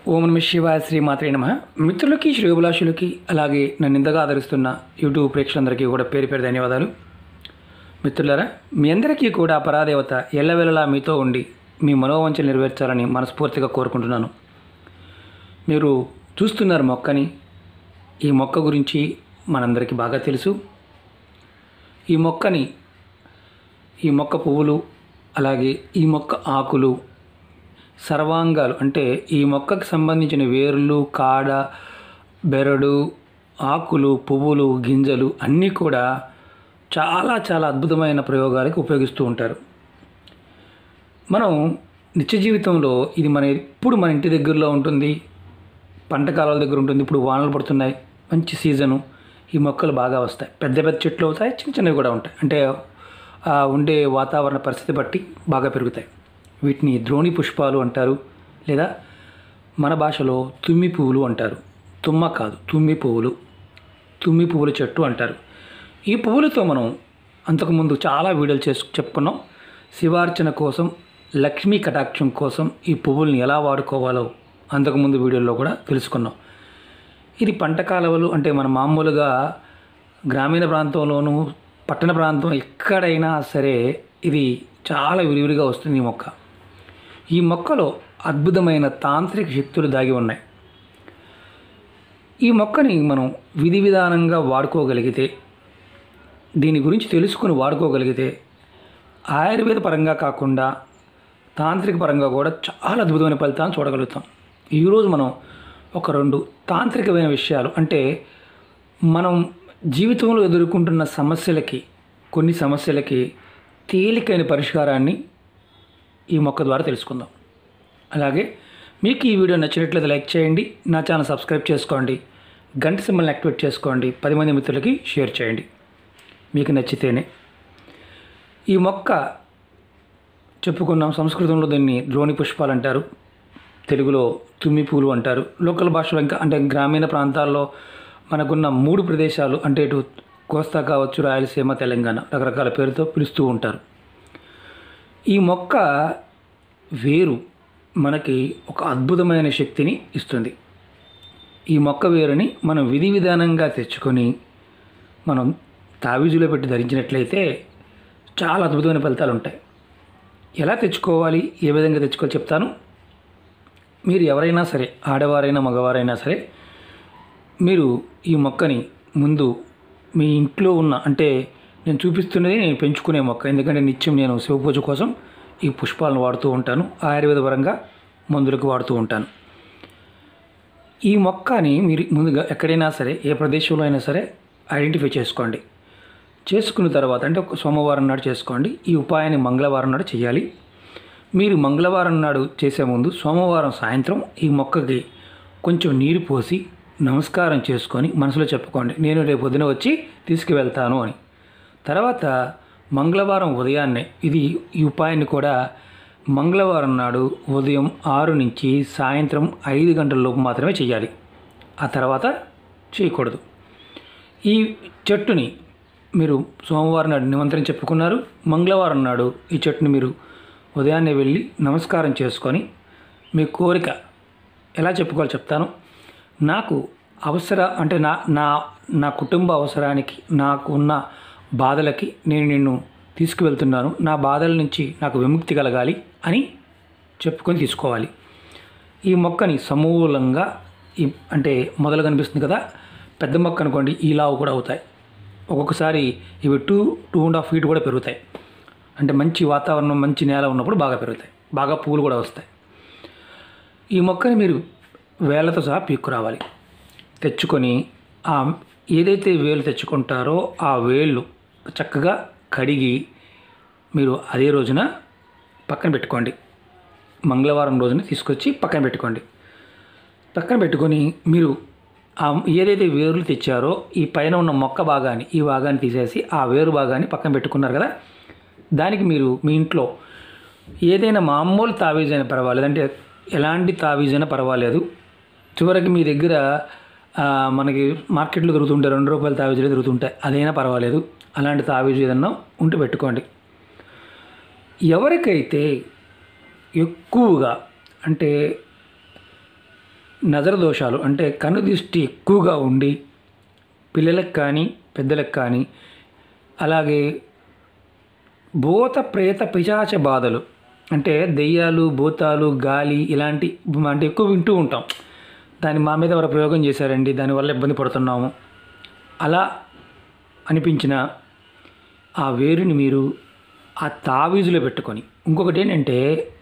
ఓం నమ శివాయ శ్రీ మాత్రే నమ మిత్రులకి శ్రేయోభిలాషులకి అలాగే నన్ను ఇంతగా ఆదరిస్తున్న యూట్యూబ్ ప్రేక్షకులందరికీ కూడా పేరు పేరు ధన్యవాదాలు మిత్రులారా మీ అందరికీ కూడా పరాదేవత ఎల్లవెల్లలా మీతో ఉండి మీ మనోవంచలు నెరవేర్చాలని మనస్ఫూర్తిగా కోరుకుంటున్నాను మీరు చూస్తున్నారు మొక్కని ఈ మొక్క గురించి మనందరికీ బాగా తెలుసు ఈ మొక్కని ఈ మొక్క పువ్వులు అలాగే ఈ మొక్క ఆకులు సర్వాంగాలు అంటే ఈ మొక్కకు సంబంధించిన వేర్లు కాడ బెరడు ఆకులు పువ్వులు గింజలు అన్నీ కూడా చాలా చాలా అద్భుతమైన ప్రయోగాలకు ఉపయోగిస్తూ ఉంటారు మనం నిత్య జీవితంలో ఇది మన ఎప్పుడు మన ఇంటి దగ్గరలో ఉంటుంది పంట కాలాల దగ్గర ఉంటుంది ఇప్పుడు వానలు పడుతున్నాయి మంచి సీజను ఈ మొక్కలు బాగా వస్తాయి పెద్ద పెద్ద చెట్లు అవుతాయి చిన్న చిన్నవి కూడా ఉంటాయి అంటే ఆ ఉండే వాతావరణ పరిస్థితి బట్టి బాగా పెరుగుతాయి వీటిని ద్రోణి పుష్పాలు అంటారు లేదా మన భాషలో తుమ్మి పువ్వులు అంటారు తుమ్మ కాదు తుమ్మి పువ్వులు తుమ్మి పువ్వుల చెట్టు అంటారు ఈ పువ్వులతో మనం అంతకుముందు చాలా వీడియోలు చేసు చెప్పుకున్నాం శివార్చన కోసం లక్ష్మీ కటాక్షం కోసం ఈ పువ్వుల్ని ఎలా వాడుకోవాలో అంతకుముందు వీడియోలో కూడా తెలుసుకున్నాం ఇది పంట కాలువలు అంటే మన మామూలుగా గ్రామీణ ప్రాంతంలోనూ పట్టణ ప్రాంతం ఎక్కడైనా సరే ఇది చాలా విరివిరిగా వస్తుంది ఈ మొక్క ఈ మొక్కలో అద్భుతమైన తాంత్రిక శక్తులు దాగి ఉన్నాయి ఈ మొక్కని మనం విధి విధానంగా వాడుకోగలిగితే దీని గురించి తెలుసుకుని వాడుకోగలిగితే ఆయుర్వేద పరంగా కాకుండా తాంత్రిక పరంగా కూడా చాలా అద్భుతమైన ఫలితాలను చూడగలుగుతాం ఈరోజు మనం ఒక రెండు తాంత్రికమైన విషయాలు అంటే మనం జీవితంలో ఎదుర్కొంటున్న సమస్యలకి కొన్ని సమస్యలకి తేలికైన పరిష్కారాన్ని ఈ మొక్క ద్వారా తెలుసుకుందాం అలాగే మీకు ఈ వీడియో నచ్చినట్లయితే లైక్ చేయండి నా ఛానల్ సబ్స్క్రైబ్ చేసుకోండి గంట సింబల్ని యాక్టివేట్ చేసుకోండి పది మంది మిత్రులకి షేర్ చేయండి మీకు నచ్చితేనే ఈ మొక్క చెప్పుకున్నాం సంస్కృతంలో దీన్ని ద్రోణి పుష్పాలు అంటారు తెలుగులో తుమ్మి పూలు అంటారు లోకల్ భాషలో ఇంకా అంటే గ్రామీణ ప్రాంతాల్లో మనకున్న మూడు ప్రదేశాలు అంటే ఇటు కోస్తా కావచ్చు రాయలసీమ తెలంగాణ రకరకాల పేరుతో పిలుస్తూ ఉంటారు ఈ మొక్క వేరు మనకి ఒక అద్భుతమైన శక్తిని ఇస్తుంది ఈ మొక్క వేరుని మనం విధి విధానంగా తెచ్చుకొని మనం తావీజులో పెట్టి ధరించినట్లయితే చాలా అద్భుతమైన ఫలితాలు ఉంటాయి ఎలా తెచ్చుకోవాలి ఏ విధంగా తెచ్చుకోవాలి చెప్తాను మీరు ఎవరైనా సరే ఆడవారైనా మగవారైనా సరే మీరు ఈ మొక్కని ముందు మీ ఇంట్లో ఉన్న అంటే నేను చూపిస్తున్నది నేను పెంచుకునే మొక్క ఎందుకంటే నిత్యం నేను శివపూజ కోసం ఈ పుష్పాలను వాడుతూ ఉంటాను ఆయుర్వేద పరంగా మందులకు వాడుతూ ఉంటాను ఈ మొక్కని మీరు ముందుగా ఎక్కడైనా సరే ఏ ప్రదేశంలో అయినా సరే ఐడెంటిఫై చేసుకోండి చేసుకున్న తర్వాత అంటే ఒక సోమవారం నాడు చేసుకోండి ఈ ఉపాయాన్ని మంగళవారం నాడు చేయాలి మీరు మంగళవారం నాడు చేసే ముందు సోమవారం సాయంత్రం ఈ మొక్కకి కొంచెం నీరు పోసి నమస్కారం చేసుకొని మనసులో చెప్పుకోండి నేను రేపు పొద్దున వచ్చి తీసుకువెళ్తాను అని తర్వాత మంగళవారం ఉదయాన్నే ఇది ఈ ఉపాయాన్ని కూడా మంగళవారం నాడు ఉదయం ఆరు నుంచి సాయంత్రం ఐదు గంటల లోపు మాత్రమే చేయాలి ఆ తర్వాత చేయకూడదు ఈ చెట్టుని మీరు సోమవారం నాడు నిమంత్రం చెప్పుకున్నారు మంగళవారం నాడు ఈ చెట్టుని మీరు ఉదయాన్నే వెళ్ళి నమస్కారం చేసుకొని మీ కోరిక ఎలా చెప్పుకోవాలో చెప్తాను నాకు అవసర అంటే నా నా నా కుటుంబ అవసరానికి నాకు ఉన్న బాధలకి నేను నిన్ను తీసుకువెళ్తున్నాను నా బాధల నుంచి నాకు విముక్తి కలగాలి అని చెప్పుకొని తీసుకోవాలి ఈ మొక్కని సమూలంగా ఈ అంటే మొదలు కనిపిస్తుంది కదా పెద్ద మొక్క అనుకోండి ఈ లావు కూడా అవుతాయి ఒక్కొక్కసారి ఇవి two two and half feet కూడా పెరుగుతాయి అంటే మంచి వాతావరణం మంచి నేల ఉన్నప్పుడు బాగా పెరుగుతాయి బాగా పువ్వులు కూడా వస్తాయి ఈ మొక్కని మీరు వేళ్ళతో సహా పీక్కు తెచ్చుకొని ఆ ఏదైతే వేలు తెచ్చుకుంటారో ఆ వేళ్ళు చక్కగా కడిగి మీరు అదే రోజున పక్కన పెట్టుకోండి మంగళవారం రోజున తీసుకొచ్చి పక్కన పెట్టుకోండి పక్కన పెట్టుకొని మీరు ఆ ఏదైతే వేర్లు తెచ్చారో ఈ పైన ఉన్న మొక్క భాగాన్ని ఈ భాగాన్ని తీసేసి ఆ వేరు భాగాన్ని పక్కన పెట్టుకున్నారు కదా దానికి మీరు మీ ఇంట్లో ఏదైనా మామూలు తావీజ్ అయినా పర్వాలేదు అంటే ఎలాంటి తావీజ్ అయినా పర్వాలేదు చివరికి మీ దగ్గర ఆ, మనకి మార్కెట్లో దొరుకుతుంటాయి రెండు రూపాయల తావీజులు దొరుకుతుంటాయి అదైనా పర్వాలేదు అలాంటి తావీజు ఏదన్నా ఉంటే పెట్టుకోండి ఎవరికైతే ఎక్కువగా అంటే నజర దోషాలు అంటే కనుదృష్టి ఎక్కువగా ఉండి పిల్లలకు కానీ పెద్దలకు కానీ అలాగే భూత ప్రేత పిశాచ బాధలు అంటే దెయ్యాలు భూతాలు గాలి ఇలాంటి అంటే ఎక్కువ వింటూ ఉంటాం దాన్ని మా మీద ఎవరు ప్రయోగం చేశారండి దానివల్ల ఇబ్బంది పడుతున్నాము అలా అనిపించిన ఆ వేరుని మీరు ఆ తావీజులో పెట్టుకొని ఇంకొకటి ఏంటంటే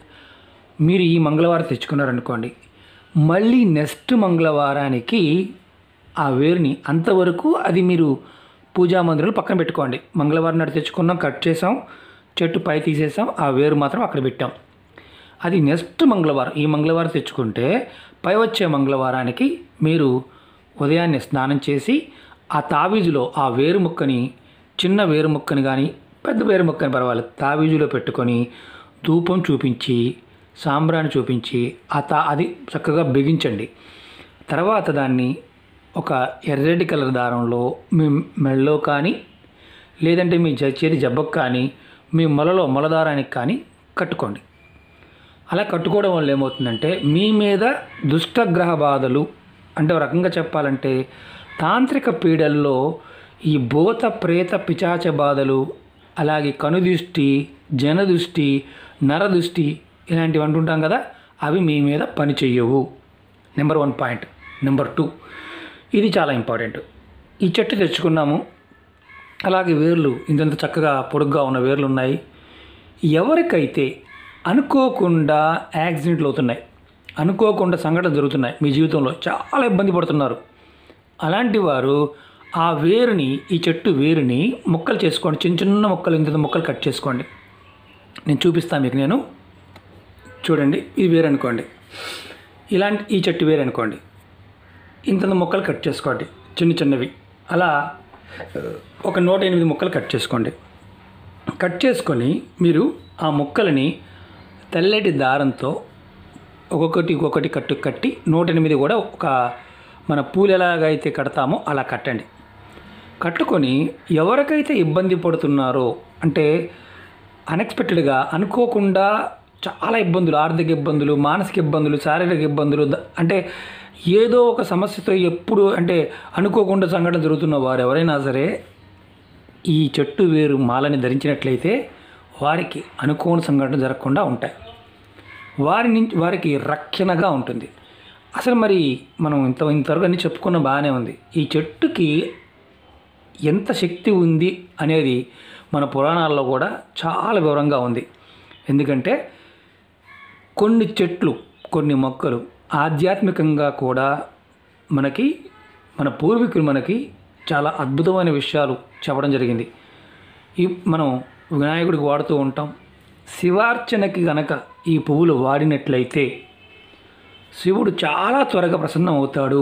మీరు ఈ మంగళవారం తెచ్చుకున్నారనుకోండి మళ్ళీ నెక్స్ట్ మంగళవారానికి ఆ వేరుని అంతవరకు అది మీరు పూజా మందిరంలో పక్కన పెట్టుకోండి మంగళవారం నాడు తెచ్చుకున్నాం కట్ చేసాం చెట్టు పై తీసేసాం ఆ వేరు మాత్రం అక్కడ పెట్టాం అది నెక్స్ట్ మంగళవారం ఈ మంగళవారం తెచ్చుకుంటే పై వచ్చే మంగళవారానికి మీరు ఉదయాన్నే స్నానం చేసి ఆ తావీజులో ఆ వేరు ముక్కని చిన్న వేరు ముక్కని కానీ పెద్ద వేరు ముక్కని పర్వాలేదు తావీజులో పెట్టుకొని ధూపం చూపించి సాంబ్రాణి చూపించి ఆ తా అది చక్కగా బిగించండి తర్వాత దాన్ని ఒక ఎర్రటి కలర్ దారంలో మీ మెళ్ళలో కానీ లేదంటే మీ జ- చేతి జబ్బకు కానీ మీ మొలలో మొలదారానికి కానీ కట్టుకోండి అలా కట్టుకోవడం వల్ల ఏమవుతుందంటే మీ మీద దుష్టగ్రహ బాధలు అంటే ఒక రకంగా చెప్పాలంటే తాంత్రిక పీడల్లో ఈ భూత ప్రేత పిచాచ బాధలు అలాగే కనుదృష్టి జనదృష్టి నరదృష్టి ఇలాంటివి అంటుంటాం కదా అవి మీ మీద పని చెయ్యవు number one point number two ఇది చాలా ఇంపార్టెంట్ ఈ చెట్టు తెచ్చుకున్నాము అలాగే వేర్లు ఇంతంత చక్కగా పొడుగ్గా ఉన్న వేర్లు ఉన్నాయి ఎవరికైతే అనుకోకుండా యాక్సిడెంట్లు అవుతున్నాయి అనుకోకుండా సంఘటన జరుగుతున్నాయి మీ జీవితంలో చాలా ఇబ్బంది పడుతున్నారు అలాంటి వారు ఆ వేరుని ఈ చెట్టు వేరుని ముక్కలు చేసుకోండి చిన్న చిన్న ముక్కలు ఇంత ముక్కలు కట్ చేసుకోండి నేను చూపిస్తాను మీకు నేను చూడండి ఇది వేరు అనుకోండి ఇలాంటి ఈ చెట్టు వేరు అనుకోండి ఇంత ముక్కలు కట్ చేసుకోండి చిన్న చిన్నవి అలా ఆ, ఒక నూట ఎనిమిది ముక్కలు కట్ చేసుకోండి కట్ చేసుకొని మీరు ఆ ముక్కలని తెల్లటి దారంతో ఒక్కొక్కటి ఒక్కొక్కటి కట్టు కట్టి నూట ఎనిమిది కూడా ఒక మన పూలు ఎలాగైతే కడతామో అలా కట్టండి కట్టుకొని ఎవరికైతే ఇబ్బంది పడుతున్నారో అంటే అన్ఎక్స్పెక్టెడ్గా అనుకోకుండా చాలా ఇబ్బందులు ఆర్థిక ఇబ్బందులు మానసిక ఇబ్బందులు శారీరక ఇబ్బందులు ద- అంటే ఏదో ఒక సమస్యతో ఎప్పుడు అంటే అనుకోకుండా సంఘటన జరుగుతున్న వారు ఎవరైనా సరే ఈ చెట్టు వేరు మాలని ధరించినట్లయితే వారికి అనుకోని సంఘటన జరగకుండా ఉంటాయి వారి నుంచి వారికి రక్షణగా ఉంటుంది అసలు మరి మనం ఇంత ఇంతవరకు అన్ని చెప్పుకున్న బాగానే ఉంది ఈ చెట్టుకి ఎంత శక్తి ఉంది అనేది మన పురాణాల్లో కూడా చాలా వివరంగా ఉంది ఎందుకంటే కొన్ని చెట్లు కొన్ని మొక్కలు ఆధ్యాత్మికంగా కూడా మనకి మన పూర్వీకులు మనకి చాలా అద్భుతమైన విషయాలు చెప్పడం జరిగింది ఈ మనం వినాయకుడికి వాడుతూ ఉంటాం శివార్చనకి గనక ఈ పువ్వులు వాడినట్లయితే శివుడు చాలా త్వరగా ప్రసన్నం అవుతాడు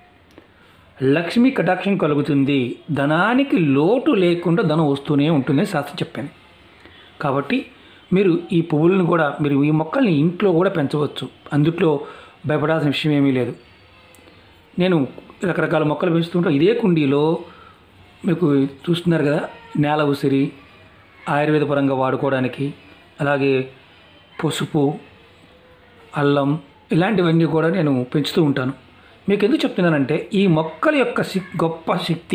లక్ష్మీ కటాక్షం కలుగుతుంది ధనానికి లోటు లేకుండా ధనం వస్తూనే ఉంటుందని శాస్త్రం చెప్పింది కాబట్టి మీరు ఈ పువ్వులను కూడా మీరు ఈ మొక్కల్ని ఇంట్లో కూడా పెంచవచ్చు అందుట్లో భయపడాల్సిన విషయం ఏమీ లేదు నేను రకరకాల మొక్కలు పెంచుతుంటాం ఇదే కుండీలో మీకు చూస్తున్నారు కదా నేల ఉసిరి ఆయుర్వేద పరంగా వాడుకోవడానికి అలాగే పసుపు అల్లం ఇలాంటివన్నీ కూడా నేను పెంచుతూ ఉంటాను మీకు ఎందుకు చెప్తున్నానంటే ఈ మొక్కల యొక్క శక్- గొప్ప శక్తి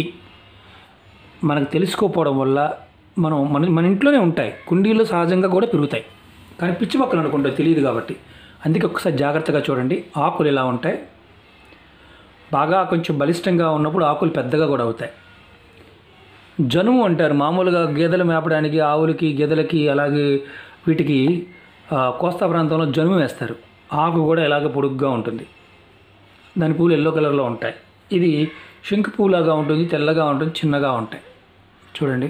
మనకు తెలుసుకోకపోవడం వల్ల మనం మన మన ఇంట్లోనే ఉంటాయి కుండీల్లో సహజంగా కూడా పెరుగుతాయి కానీ పిచ్చి మొక్కలు అనుకుంటే తెలియదు కాబట్టి అందుకే ఒకసారి జాగ్రత్తగా చూడండి ఆకులు ఎలా ఉంటాయి బాగా కొంచెం బలిష్టంగా ఉన్నప్పుడు ఆకులు పెద్దగా కూడా అవుతాయి జనుము అంటారు మామూలుగా గేదెలు మేపడానికి ఆవులకి గేదెలకి అలాగే వీటికి ఆ, కోస్తా ప్రాంతంలో జనుము వేస్తారు ఆకు కూడా ఇలాగ పొడుగ్గా ఉంటుంది దాని పూలు ఎల్లో కలర్లో ఉంటాయి ఇది శంకు పూలాగా ఉంటుంది తెల్లగా ఉంటుంది చిన్నగా ఉంటాయి చూడండి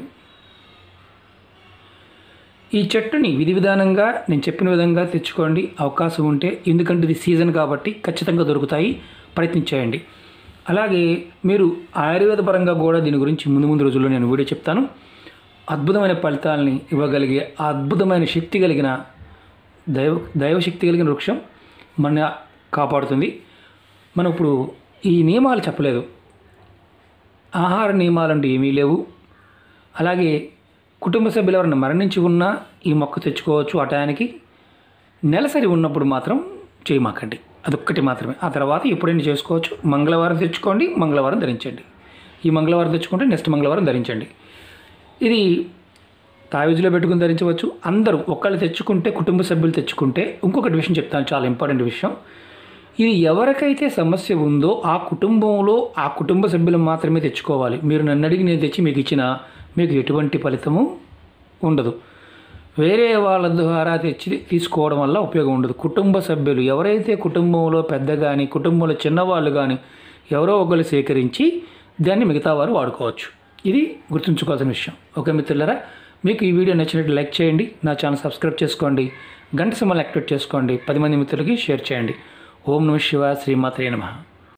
ఈ చెట్టుని విధి విధానంగా నేను చెప్పిన విధంగా తెచ్చుకోండి అవకాశం ఉంటే ఎందుకంటే ఇది సీజన్ కాబట్టి ఖచ్చితంగా దొరుకుతాయి ప్రయత్నించేయండి అలాగే మీరు ఆయుర్వేద పరంగా కూడా దీని గురించి ముందు ముందు రోజుల్లో నేను వీడియో చెప్తాను అద్భుతమైన ఫలితాలని ఇవ్వగలిగే ఆ అద్భుతమైన శక్తి కలిగిన దైవ దైవశక్తి కలిగిన వృక్షం మన కాపాడుతుంది మనం ఇప్పుడు ఈ నియమాలు చెప్పలేదు ఆహార నియమాలు అంటూ ఏమీ లేవు అలాగే కుటుంబ సభ్యులు ఎవరైనా మరణించి ఉన్నా ఈ మొక్క తెచ్చుకోవచ్చు ఆ టయానికి నెలసరి ఉన్నప్పుడు మాత్రం చేయమాకండి అదొక్కటి మాత్రమే ఆ తర్వాత ఎప్పుడైనా చేసుకోవచ్చు మంగళవారం తెచ్చుకోండి మంగళవారం ధరించండి ఈ మంగళవారం తెచ్చుకుంటే నెక్స్ట్ మంగళవారం ధరించండి ఇది తావేజులో పెట్టుకుని ధరించవచ్చు అందరూ ఒకళ్ళు తెచ్చుకుంటే కుటుంబ సభ్యులు తెచ్చుకుంటే ఇంకొకటి విషయం చెప్తాను చాలా ఇంపార్టెంట్ విషయం ఇది ఎవరికైతే సమస్య ఉందో ఆ కుటుంబంలో ఆ కుటుంబ సభ్యులు మాత్రమే తెచ్చుకోవాలి మీరు నన్ను అడిగి నేను తెచ్చి మీకు ఇచ్చిన మీకు ఎటువంటి ఫలితము ఉండదు వేరే వాళ్ళ ద్వారా తెచ్చి తీసుకోవడం వల్ల ఉపయోగం ఉండదు కుటుంబ సభ్యులు ఎవరైతే కుటుంబంలో పెద్ద కానీ కుటుంబంలో చిన్నవాళ్ళు కానీ ఎవరో ఒకరు సేకరించి దాన్ని మిగతా వారు వాడుకోవచ్చు ఇది గుర్తుంచుకోవాల్సిన విషయం ఓకే మిత్రులారా మీకు ఈ వీడియో నచ్చినట్టు లైక్ చేయండి నా ఛానల్ సబ్స్క్రైబ్ చేసుకోండి గంట సమయాన్ని యాక్టివేట్ చేసుకోండి పది మంది మిత్రులకి షేర్ చేయండి ఓం నమ శివ శ్రీమాత్రే నమః